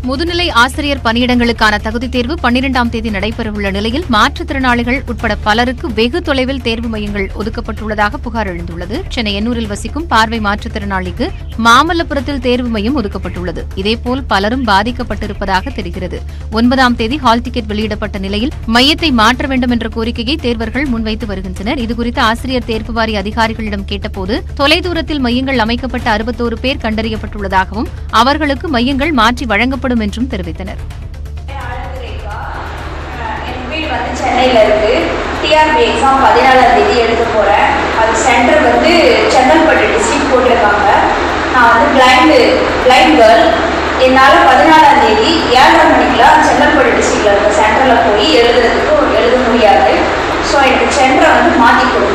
முதுநிலை ஆசிரியர் பணியிடங்களுக்கான தகுதித் தேர்வு பன்னிரெண்டாம் தேதி நடைபெறவுள்ள நிலையில் மாற்றுத்திறனாளிகள் உட்பட பலருக்கு வெகு தொலைவில் தேர்வு மையங்கள் ஒதுக்கப்பட்டுள்ளதாக புகார் எழுந்துள்ளது சென்னை எண்ணூரில் வசிக்கும் பார்வை மாற்றுத்திறனாளிக்கு மாமல்லபுரத்தில் தேர்வு மையம் ஒதுக்கப்பட்டுள்ளது இதேபோல் பலரும் பாதிக்கப்பட்டிருப்பதாக தெரிகிறது ஒன்பதாம் தேதி ஹால் டிக்கெட் வெளியிடப்பட்ட நிலையில் மையத்தை மாற்ற வேண்டும் என்ற கோரிக்கையை தேர்வர்கள் முன்வைத்து வருகின்றனர் இதுகுறித்து ஆசிரியர் தேர்வு வாரிய அதிகாரிகளிடம் கேட்டபோது தொலைதூரத்தில் மையங்கள் அமைக்கப்பட்ட அறுபத்தோரு பேர் கண்டறியப்பட்டுள்ளதாகவும் அவர்களுக்கு மையங்கள் மாற்றி வழங்கப்படும் என்றும் தெரிவித்தனர் ரேகா என் வீடு வந்து சென்னையில் இருக்குது டிஆர்பி எக்ஸாம் பதினாலாம் தேதி எழுத போகிறேன் அது சென்டர் வந்து செங்கல்பட்டு டிஸ்ட்ரிக்ட் போட்டிருக்காங்க நான் வந்து பிளைண்டு பிளைண்ட் கேர்ள் என்னால் பதினாலாம் தேதி ஏழரை மணிக்கெலாம் செங்கல்பட்டு டிஸ்ட்ரிக்டில் இருக்க சென்டரில் போய் எழுதுறதுக்கு எழுத முடியாது ஸோ எனக்கு சென்டரை வந்து மாற்றி கொடுங்க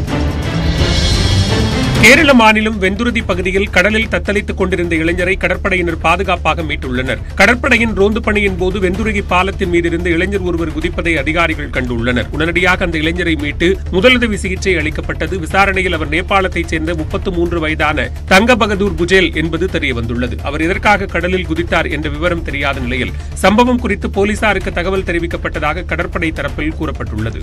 கேரள மாநிலம் வெந்துருதி பகுதியில் கடலில் தத்தளித்துக் கொண்டிருந்த இளைஞரை கடற்படையினர் பாதுகாப்பாக மீட்டுள்ளனர் கடற்படையின் ரோந்து பணியின் போது வெந்துருகி பாலத்தின் மீது இருந்த இளைஞர் ஒருவர் குதிப்பதை அதிகாரிகள் கண்டுள்ளனர் உடனடியாக அந்த இளைஞரை மீட்டு முதலுதவி சிகிச்சை அளிக்கப்பட்டது விசாரணையில் அவர் நேபாளத்தைச் சேர்ந்த முப்பத்து மூன்று வயதான தங்க பகதூர் புஜேல் என்பது தெரியவந்துள்ளது அவர் எதற்காக கடலில் குதித்தார் என்ற விவரம் தெரியாத நிலையில் சம்பவம் குறித்து போலீசாருக்கு தகவல் தெரிவிக்கப்பட்டதாக கடற்படை தரப்பில் கூறப்பட்டுள்ளது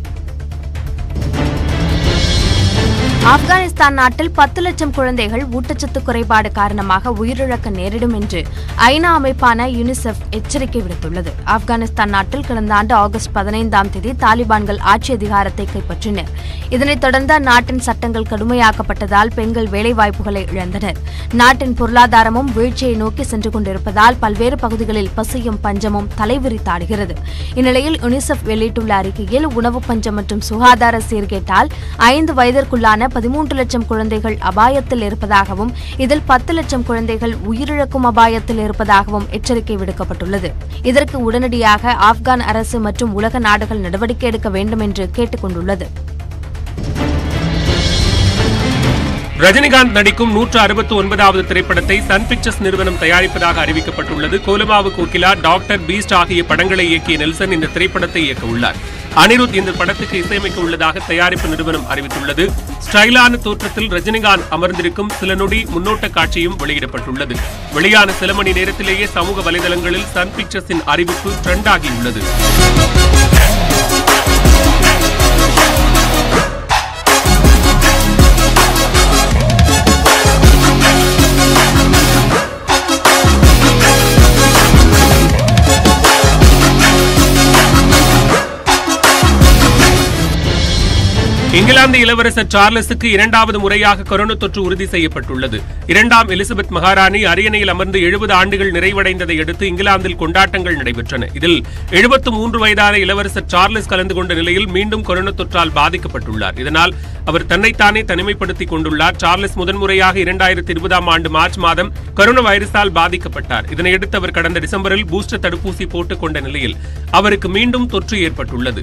ஆப்கானிஸ்தான் நாட்டில் பத்து லட்சம் குழந்தைகள் ஊட்டச்சத்து குறைபாடு காரணமாக உயிரிழக்க நேரிடும் என்று ஐநா அமைப்பான யுனிசெஃப் எச்சரிக்கை விடுத்துள்ளது ஆப்கானிஸ்தான் நாட்டில் கடந்த ஆண்டு ஆகஸ்ட் பதினைந்தாம் தேதி தாலிபான்கள் ஆட்சி அதிகாரத்தை கைப்பற்றினர் இதனைத் தொடர்ந்து அந்நாட்டின் சட்டங்கள் கடுமையாக்கப்பட்டதால் பெண்கள் வேலைவாய்ப்புகளை இழந்தனர் நாட்டின் பொருளாதாரமும் வீழ்ச்சியை நோக்கி சென்று கொண்டிருப்பதால் பல்வேறு பகுதிகளில் பசியும் பஞ்சமும் தலைவிரித்தாடுகிறது இந்நிலையில் யுனிசெஃப் வெளியிட்டுள்ள அறிக்கையில் உணவு பஞ்சம் மற்றும் சுகாதார சீர்கேட்டால் ஐந்து வயதிற்குள்ளான பதிமூன்று லட்சம் குழந்தைகள் அபாயத்தில் இருப்பதாகவும் இதில் பத்து லட்சம் குழந்தைகள் உயிரிழக்கும் அபாயத்தில் இருப்பதாகவும் எச்சரிக்கை விடுக்கப்பட்டுள்ளது இதற்கு உடனடியாக ஆப்கான் அரசு மற்றும் உலக நாடுகள் நடவடிக்கை எடுக்க வேண்டும் என்று கேட்டுக் கொண்டுள்ளது ரஜினிகாந்த் நடிக்கும் நூற்று அறுபத்தி ஒன்பதாவது திரைப்படத்தை சன் பிக்சர்ஸ் நிறுவனம் தயாரிப்பதாக அறிவிக்கப்பட்டுள்ளது கோலமாவு கோகிலா டாக்டர் பீஸ்ட் ஆகிய படங்களை இயக்கிய நெல்சன் இந்த திரைப்படத்தை இயக்க உள்ளார் அனிருத் இந்த படத்துக்கு இசையமைக்க உள்ளதாக தயாரிப்பு நிறுவனம் அறிவித்துள்ளது ஸ்டைலான தோற்றத்தில் ரஜினிகாந்த் அமர்ந்திருக்கும் சில நொடி முன்னோட்ட காட்சியும் வெளியிடப்பட்டுள்ளது வெளியான சில மணி நேரத்திலேயே சமூக வலைதளங்களில் சன் பிக்சர்ஸின் அறிவிப்பு ட்ரெண்ட் ஆகியுள்ளது இங்கிலாந்து இளவரசர் சார்லஸுக்கு இரண்டாவது முறையாக கொரோனா தொற்று உறுதி செய்யப்பட்டுள்ளது இரண்டாம் எலிசபெத் மகாராணி அரியணையில் அமர்ந்து எழுபது ஆண்டுகள் நிறைவடைந்ததை அடுத்து இங்கிலாந்தில் கொண்டாட்டங்கள் நடைபெற்றன இதில் எழுபத்து மூன்று வயதான இளவரசர் சார்லஸ் கலந்து கொண்ட நிலையில் மீண்டும் கொரோனா தொற்றால் பாதிக்கப்பட்டுள்ளார் இதனால் அவர் தன்னைத்தானே தனிமைப்படுத்திக் கொண்டுள்ளார் சார்லஸ் முதன்முறையாக இரண்டாயிரத்தி இருபதாம் ஆண்டு மார்ச் மாதம் கொரோனா வைரஸால் பாதிக்கப்பட்டார் இதனையடுத்து அவர் கடந்த டிசம்பரில் பூஸ்டர் தடுப்பூசி போட்டுக் கொண்ட நிலையில் அவருக்கு மீண்டும் தொற்று ஏற்பட்டுள்ளது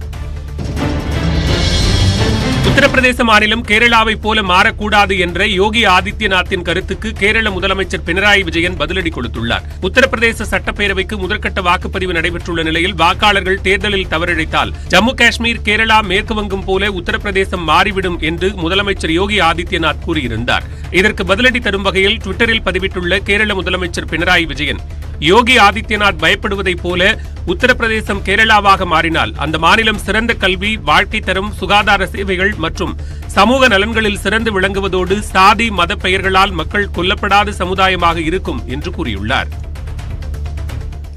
உத்தரப்பிரதேச மாநிலம் கேரளாவைப் போல மாறக்கூடாது என்ற யோகி ஆதித்யநாத்தின் கருத்துக்கு கேரள முதலமைச்சர் பினராயி விஜயன் பதிலடி கொடுத்துள்ளார் உத்தரப்பிரதேச சட்டப்பேரவைக்கு முதற்கட்ட வாக்குப்பதிவு நடைபெற்றுள்ள நிலையில் வாக்காளர்கள் தேர்தலில் தவறிழைத்தால் ஜம்மு காஷ்மீர் கேரளா மேற்கு வங்கம் போல உத்தரப்பிரதேசம் மாறிவிடும் என்று முதலமைச்சர் யோகி ஆதித்யநாத் கூறியிருந்தார் இதற்கு பதிலடி தரும் வகையில் டுவிட்டரில் பதிவிட்டுள்ள கேரள முதலமைச்சர் பினராயி விஜயன் யோகி ஆதித்யநாத் பயப்படுவதைப் போல உத்தரப்பிரதேசம் கேரளாவாக மாறினால் அந்த மாநிலம் சிறந்த கல்வி வாழ்க்கை தரம் சுகாதார சேவைகள் மற்றும் சமூக நலன்களில் சிறந்து விளங்குவதோடு சாதி மத பெயர்களால் மக்கள் கொல்லப்படாத சமுதாயமாக இருக்கும் என்று கூறியுள்ளார்